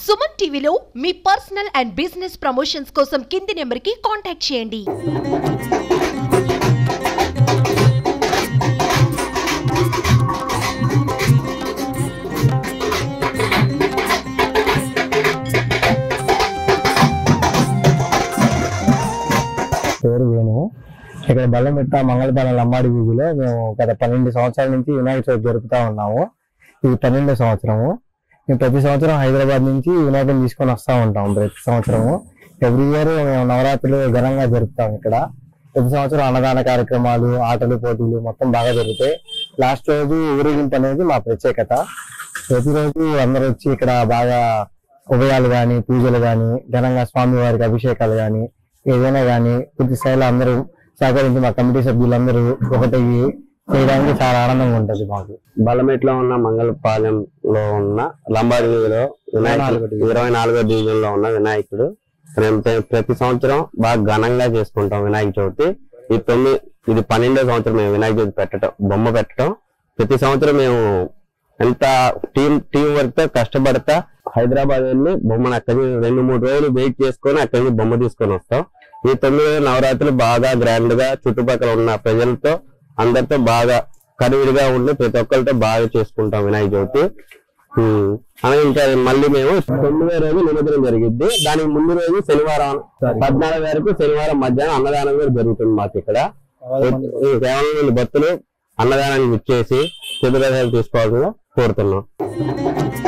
సుమన్ టీవీలో మీ personal and business promotions కోసం కింది నెంబర్కి కాంటాక్ట్ చేయండి పేరు వేణు ఇక్కడ బల్లమిట్ట మంగళపాలెం లంబాడి వీధిలో మేము గత పన్నెండు సంవత్సరాల నుంచి వినాయక చవితి జరుపుతా ఉన్నాము ఇది పన్నెండో సంవత్సరము మేము ప్రతి సంవత్సరం హైదరాబాద్ నుంచి వినాయకుని తీసుకొని వస్తూ ఉంటాం ప్రతి సంవత్సరము ఎవ్రీ ఇయర్ మేము నవరాత్రులు ఘనంగా జరుపుతాం ఇక్కడ ప్రతి సంవత్సరం అన్నదాన కార్యక్రమాలు ఆటలు పోటీలు మొత్తం బాగా జరుగుతాయి లాస్ట్ రోజు ఊరేగింపు అనేది మా ప్రత్యేకత ప్రతిరోజు అందరూ వచ్చి ఇక్కడ బాగా ఉభయాలు గాని పూజలు గాని ఘనంగా స్వామి వారికి అభిషేకాలు గాని ఏదైనా గాని పూర్తి స్థాయిలో అందరూ సహకరించి మా కమిటీ సభ్యులందరూ ఒకటి చేయడానికి చాలా ఆనందంగా ఉంటది మాకు బలమెట్లో ఉన్న మంగళపాలెంలో ఉన్న లంబాడి వీధిలో వినాయకుడు ఇరవై నాలుగో డివిజన్ లో ఉన్న వినాయకుడు మేము ప్ర- ప్రతి సంవత్సరం బాగా ఘనంగా చేసుకుంటాం వినాయక చవితి ఈ తొమ్మిది ఇది పన్నెండో సంవత్సరం మేము వినాయక చవితి పెట్టడం బొమ్మ పెట్టడం ప్రతి సంవత్సరం మేము ఎంత టీం టీం వర్క్ తో కష్టపడతా హైదరాబాద్ వెళ్ళి బొమ్మను అక్కడి నుంచి రెండు మూడు రోజులు వెయిట్ చేసుకొని అక్కడి నుంచి బొమ్మ తీసుకొని వస్తాం ఈ తొమ్మిది రోజుల నవరాత్రులు బాగా గ్రాండ్ గా చుట్టుపక్కల ఉన్న ప్రజలతో అందరితో బాగా కరువుడిగా ఉండి ప్రతి ఒక్కరితో బాగా చేసుకుంటాం వినాయక చవితి ఉమ్. అలాగే ఇంకా మళ్ళీ మేము తొమ్మిదో రోజు నిమజ్జనం జరిగిద్ది దానికి ముందు రోజు శనివారం పద్నాలుగు వరకు శనివారం మధ్యాహ్నం అన్నదానం కూడా జరుగుతుంది మాకు ఇక్కడ ఈ కేవలం వీళ్ళు భక్తులు అన్నదానానికి ఇచ్చేసి చెదురదాలు తీసుకోవాలని కోరుతున్నాం